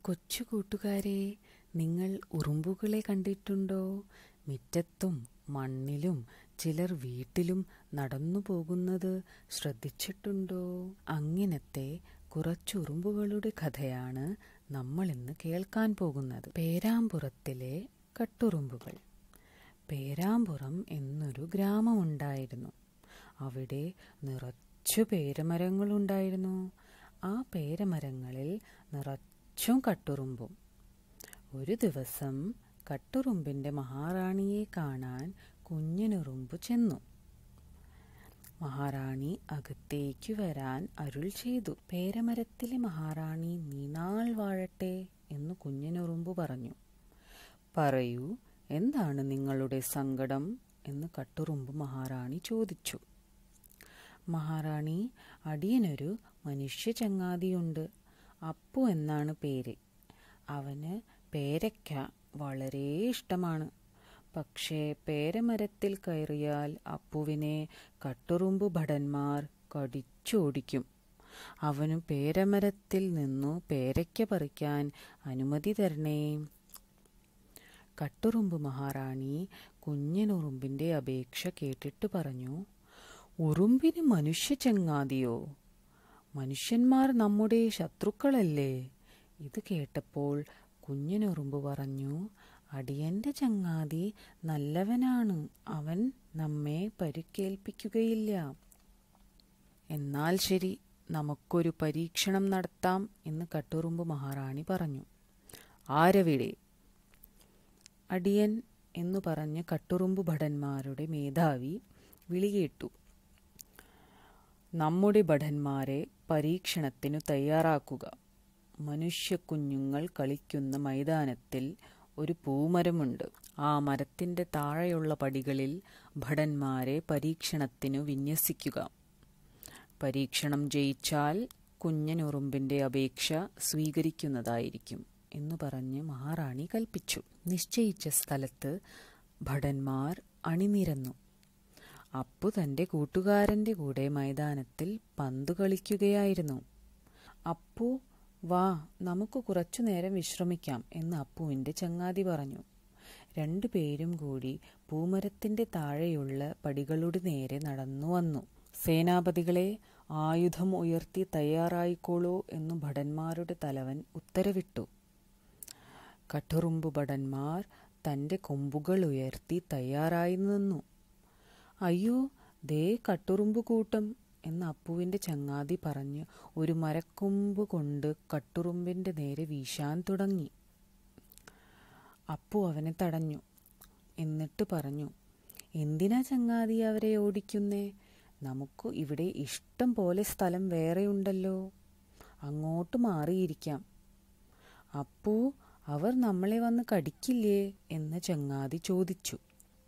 കൊച്ചു കൂട്ടുകാരെ നിങ്ങൾ ഉറുമ്പുകളെ കണ്ടിട്ടുണ്ടോ മുറ്റത്തും മണ്ണിലും ചിലർ വീട്ടിലും നടന്നു പോകുന്നത് ശ്രദ്ധിച്ചിട്ടുണ്ടോ അങ്ങനത്തെ കുറച്ചുറുമ്പുകളുടെ കഥയാണ് നമ്മൾ ഇന്ന് കേൾക്കാൻ പോകുന്നത് പേരാമ്പുറത്തിലെ കട്ടുറുമ്പുകൾ പേരാമ്പുറം എന്നൊരു ഗ്രാമമുണ്ടായിരുന്നു അവിടെ നിറച്ചു പേരമരങ്ങളുണ്ടായിരുന്നു ആ പേരമരങ്ങളിൽ നിറച്ചും കട്ടുറുമ്പും ഒരു ദിവസം കട്ടുറുമ്പിന്റെ മഹാറാണിയെ കാണാൻ കുഞ്ഞിനുറുമ്പ് ചെന്നു മഹാറാണി അകത്തേക്കു വരാൻ അരുൾ ചെയ്തു പേരമരത്തിലെ മഹാറാണി നീനാൾ വാഴട്ടെ എന്ന് കുഞ്ഞിനുറുമ്പ് പറഞ്ഞു പറയൂ എന്താണ് നിങ്ങളുടെ സങ്കടം എന്ന് കട്ടുറുമ്പ് മഹാറാണി ചോദിച്ചു മഹാറാണി അടിയനൊരു മനുഷ്യ ചങ്ങാതിയുണ്ട് അപ്പു എന്നാണ് പേര് അവന് പേരയ്ക്ക വളരെ ഇഷ്ടമാണ് പക്ഷേ പേരമരത്തിൽ കയറിയാൽ അപ്പുവിനെ കട്ടുറുമ്പ് ഭടന്മാർ കടിച്ചോടിക്കും അവനു പേരമരത്തിൽ നിന്നു പേരയ്ക്ക പറിക്കാൻ അനുമതി തരണേ കട്ടുറുമ്പ് മഹാറാണി കുഞ്ഞനുറുമ്പിന്റെ അപേക്ഷ കേട്ടിട്ട് പറഞ്ഞു ഉറുമ്പിന് മനുഷ്യ ചങ്ങാതിയോ മനുഷ്യന്മാർ നമ്മുടെ ശത്രുക്കളല്ലേ ഇത് കേട്ടപ്പോൾ കുഞ്ഞിനുറുമ്പ് പറഞ്ഞു അടിയന്റെ ചങ്ങാതി നല്ലവനാണ് അവൻ നമ്മെ പരിക്കേൽപ്പിക്കുകയില്ല എന്നാൽ ശരി നമുക്കൊരു പരീക്ഷണം നടത്താം എന്ന് കട്ടുറുമ്പ് മഹാറാണി പറഞ്ഞു ആരവിടെ അടിയൻ എന്നു പറഞ്ഞ് കട്ടുറുമ്പ് ഭടന്മാരുടെ മേധാവി വിളികേട്ടു നമ്മുടെ ഭടന്മാരെ പരീക്ഷണത്തിനു തയ്യാറാക്കുക മനുഷ്യക്കുഞ്ഞുങ്ങൾ കളിക്കുന്ന മൈതാനത്തിൽ ഒരു പൂമരമുണ്ട് ആ മരത്തിന്റെ താഴെയുള്ള പടികളിൽ ഭടന്മാരെ പരീക്ഷണത്തിനു വിന്യസിക്കുക പരീക്ഷണം ജയിച്ചാൽ കുഞ്ഞനുറുമ്പിന്റെ അപേക്ഷ സ്വീകരിക്കുന്നതായിരിക്കും എന്നു പറഞ്ഞ് മഹാറാണി കൽപ്പിച്ചു നിശ്ചയിച്ച സ്ഥലത്ത് ഭടന്മാർ അണിനിരന്നു അപ്പു തന്റെ കൂട്ടുകാരന്റെ കൂടെ മൈതാനത്തിൽ പന്തു കളിക്കുകയായിരുന്നു അപ്പു വാ നമുക്ക് കുറച്ചു നേരം വിശ്രമിക്കാം എന്ന് അപ്പുവിന്റെ ചങ്ങാതി പറഞ്ഞു രണ്ടുപേരും കൂടി പൂമരത്തിന്റെ താഴെയുള്ള പടികളുടെ നേരെ നടന്നു വന്നു സേനാപതികളെ ആയുധം ഉയർത്തി തയ്യാറായിക്കോളൂ എന്നു ഭടന്മാരുടെ തലവൻ ഉത്തരവിട്ടു കട്ടുറുമ്പ് ഭടന്മാർ തന്റെ കൊമ്പുകൾ ഉയർത്തി തയ്യാറായി നിന്നു അയ്യോ ദേ കട്ടുറുമ്പ് കൂട്ടം എന്ന് അപ്പുവിന്റെ ചങ്ങാതി പറഞ്ഞ് ഒരു മരക്കൊമ്പ് കൊണ്ട് കട്ടുറുമ്പിന്റെ നേരെ വീശാൻ തുടങ്ങി അപ്പു അവനെ തടഞ്ഞു എന്നിട്ട് പറഞ്ഞു എന്തിനാ ചങ്ങാതി അവരെ ഓടിക്കുന്നേ നമുക്ക് ഇവിടെ ഇഷ്ടം പോലെ സ്ഥലം വേറെയുണ്ടല്ലോ അങ്ങോട്ട് മാറിയിരിക്കാം അപ്പു അവർ നമ്മളെ വന്ന് കടിക്കില്ലേ എന്ന് ചങ്ങാതി ചോദിച്ചു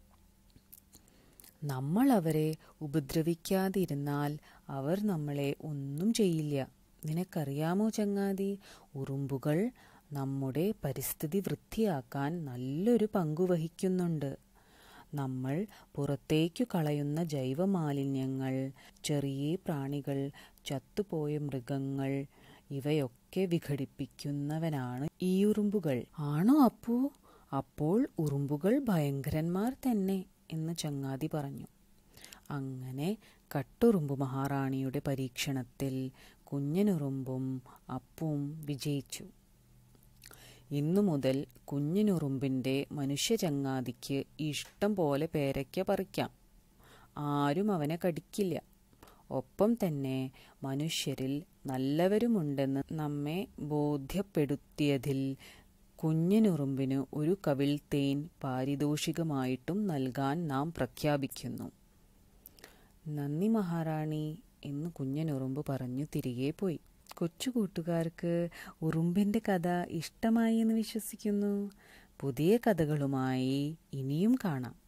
നമ്മൾ അവരെ ഉപദ്രവിക്കാതിരുന്നാൽ അവർ നമ്മളെ ഒന്നും ചെയ്യില്ല നിനക്കറിയാമോ ചങ്ങാതി ഉറുമ്പുകൾ നമ്മുടെ പരിസ്ഥിതി വൃത്തിയാക്കാൻ നല്ലൊരു പങ്കു വഹിക്കുന്നുണ്ട് നമ്മൾ പുറത്തേക്കു കളയുന്ന ജൈവമാലിന്യങ്ങൾ ചെറിയ പ്രാണികൾ ചത്തുപോയ മൃഗങ്ങൾ ഇവയൊക്കെ വിഘടിപ്പിക്കുന്നവനാണ് ഈ ഉറുമ്പുകൾ ആണോ അപ്പു അപ്പോൾ ഉറുമ്പുകൾ ഭയങ്കരന്മാർ തന്നെ എന്ന് ചങ്ങാതി പറഞ്ഞു അങ്ങനെ കട്ടുറുമ്പ് മഹാറാണിയുടെ പരീക്ഷണത്തിൽ കുഞ്ഞനുറുമ്പും അപ്പും വിജയിച്ചു ഇന്നു മുതൽ കുഞ്ഞിനുറുമ്പിന്റെ മനുഷ്യ ചങ്ങാതിക്ക് ഇഷ്ടം പോലെ പേരയ്ക്ക പറിക്കാം ആരും അവനെ കടിക്കില്ല ഒപ്പം തന്നെ മനുഷ്യരിൽ നല്ലവരുമുണ്ടെന്ന് നമ്മെ ബോധ്യപ്പെടുത്തിയതിൽ കുഞ്ഞിനുറുമ്പിന് ഒരു കവിൾ തേൻ പാരിതോഷികമായിട്ടും നൽകാൻ നാം പ്രഖ്യാപിക്കുന്നു നന്ദി മഹാറാണി എന്ന് കുഞ്ഞനുറുമ്പ് പറഞ്ഞു തിരികെ പോയി കൊച്ചു കൂട്ടുകാർക്ക് ഉറുമ്പിന്റെ കഥ ഇഷ്ടമായി എന്ന് വിശ്വസിക്കുന്നു പുതിയ കഥകളുമായി ഇനിയും കാണാം